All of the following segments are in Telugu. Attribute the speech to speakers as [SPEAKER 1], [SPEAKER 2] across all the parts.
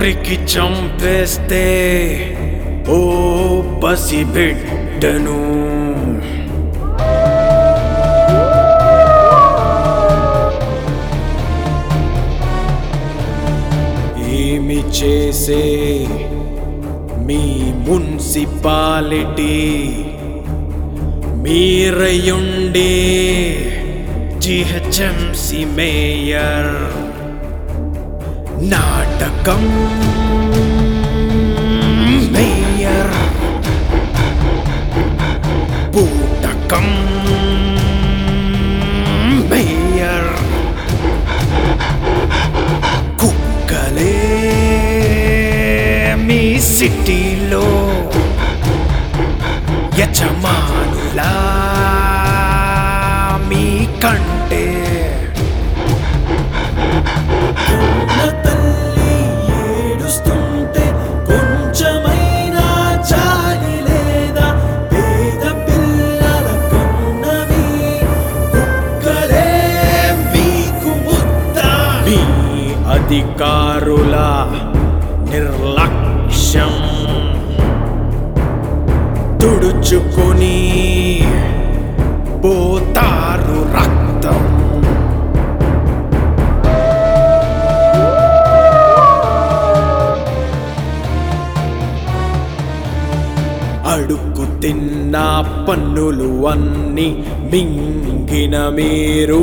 [SPEAKER 1] కొరికి చంపేస్తే ఓ పసి బిడ్డను ఏమి చేసే మీ మున్సిపాలిటీ మీరయుండే జిహెచ్ఎంసి మేయర్ నాటకం మేయర్ పూటకం మేయర్ కుక్కలే మీ సిటీలో యజమానులా మీ కంటే
[SPEAKER 2] కన్న తల్లి ఏడుస్తుంటే కొంచెమైనా జాలి లేదా పేద పిల్లల కన్నవి కుక్కలే మీకు ముద్ద
[SPEAKER 1] మీ అధికారుల నిర్లక్ష్యం తుడుచుకొని పోతారు రక్తం అడుగు తిన్న పన్నులు అన్ని మింగిన మీరు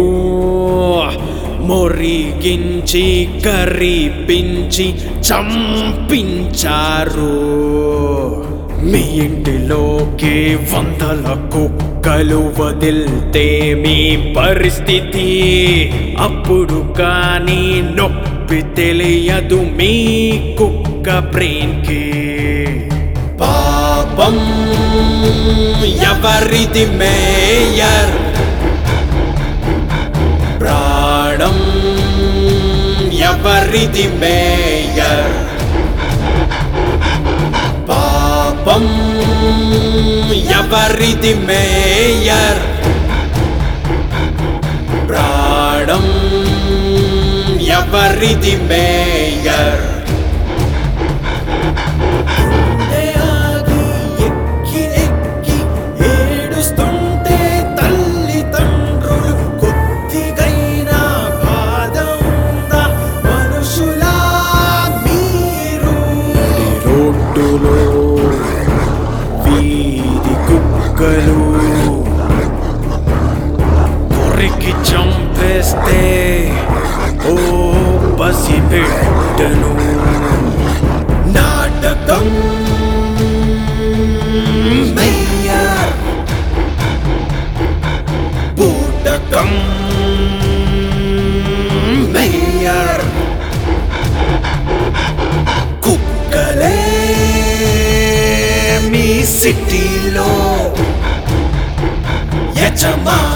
[SPEAKER 1] మొరిగించి కరిపించి చంపించారు మీ ఇంటిలోకి వందల కుక్కలు వదిల్తే మీ పరిస్థితి అప్పుడు కానీ నొప్పి తెలియదు మీ కుక్క బ్రెయిన్కి పాపం ఎవరిది మేయర్ ప్రాణం ఎవరిది మేయర్ పాపం ఎవరిది మేయర్ ప్రాణం ఎవరిది మేయర్
[SPEAKER 2] గుండె ఆగి ఎక్కి ఎక్కి ఏడుస్తుంటే తల్లిదండ్రులు కొద్దిగైనా బాధ ఉందా మనుషులా మీరు
[SPEAKER 1] రోడ్డులో వీధి కుక్కలు కొరికి చంపేస్తే ఓ పసి బిడ్డను నాటకం మేయర్ బూటకం మేయర్ కుక్కలే మీ సిటీలో యజమా